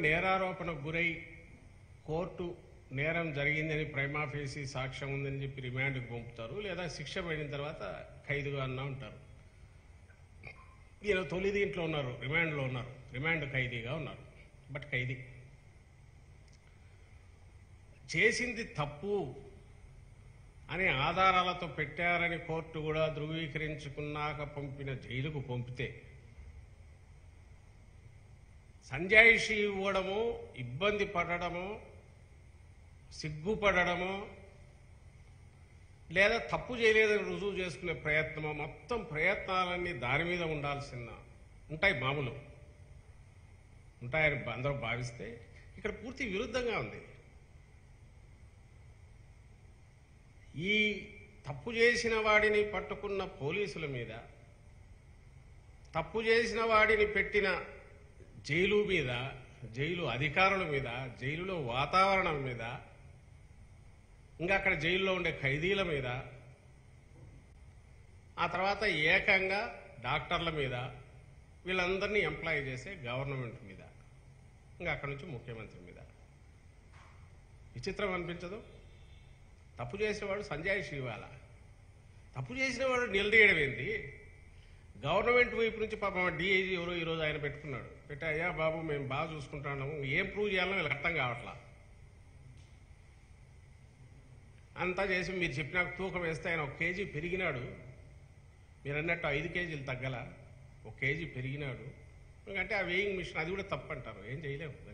నేరారోపణకు గురై కోర్టు నేరం జరిగిందని ప్రైమాఫేసి సాక్ష్యం ఉందని చెప్పి రిమాండ్కి పంపుతారు లేదా శిక్ష పడిన తర్వాత ఖైదుగా అన్నా ఉంటారు ఈయన తొలి దీంట్లో ఉన్నారు రిమాండ్లో ఉన్నారు రిమాండ్ ఖైదీగా ఉన్నారు బట్ ఖైదీ చేసింది తప్పు అనే ఆధారాలతో పెట్టారని కోర్టు కూడా ధృవీకరించుకున్నాక పంపిన జైలుకు పంపితే సంజాయిషి ఇవ్వడము ఇబ్బంది పడడము సిగ్గుపడడము లేదా తప్పు చేయలేదని రుజువు చేసుకునే ప్రయత్నము మొత్తం ప్రయత్నాలన్నీ దాని మీద ఉండాల్సిన ఉంటాయి మామూలు ఉంటాయని అందరూ భావిస్తే ఇక్కడ పూర్తి విరుద్ధంగా ఉంది ఈ తప్పు చేసిన వాడిని పట్టుకున్న పోలీసుల మీద తప్పు చేసిన వాడిని పెట్టిన జైలు మీద జైలు అధికారుల మీద జైలులో వాతావరణం మీద ఇంకా అక్కడ జైల్లో ఉండే ఖైదీల మీద ఆ తర్వాత ఏకంగా డాక్టర్ల మీద వీళ్ళందరినీ ఎంప్లాయ్ చేసే గవర్నమెంట్ మీద ఇంకా అక్కడ నుంచి ముఖ్యమంత్రి మీద విచిత్రం అనిపించదు తప్పు చేసినవాడు సంజాయిషి ఇవ్వాల తప్పు చేసినవాడు నిలదీయడం ఏంటి గవర్నమెంట్ వైపు నుంచి పాపం డిఐజీ ఎవరో ఈరోజు ఆయన పెట్టుకున్నాడు పెట్టి అయ్యా బాబు మేము బాగా చూసుకుంటున్నాము ఏం ప్రూవ్ చేయాలో వీళ్ళకి అర్థం కావట్లా అంతా చేసి మీరు చెప్పినాక తూకం వేస్తే ఆయన ఒక కేజీ పెరిగినాడు మీరు అన్నట్టు ఐదు కేజీలు తగ్గల ఒక కేజీ పెరిగినాడు ఎందుకంటే ఆ వేయింగ్ మిషన్ అది కూడా తప్పు అంటారు ఏం చేయలేము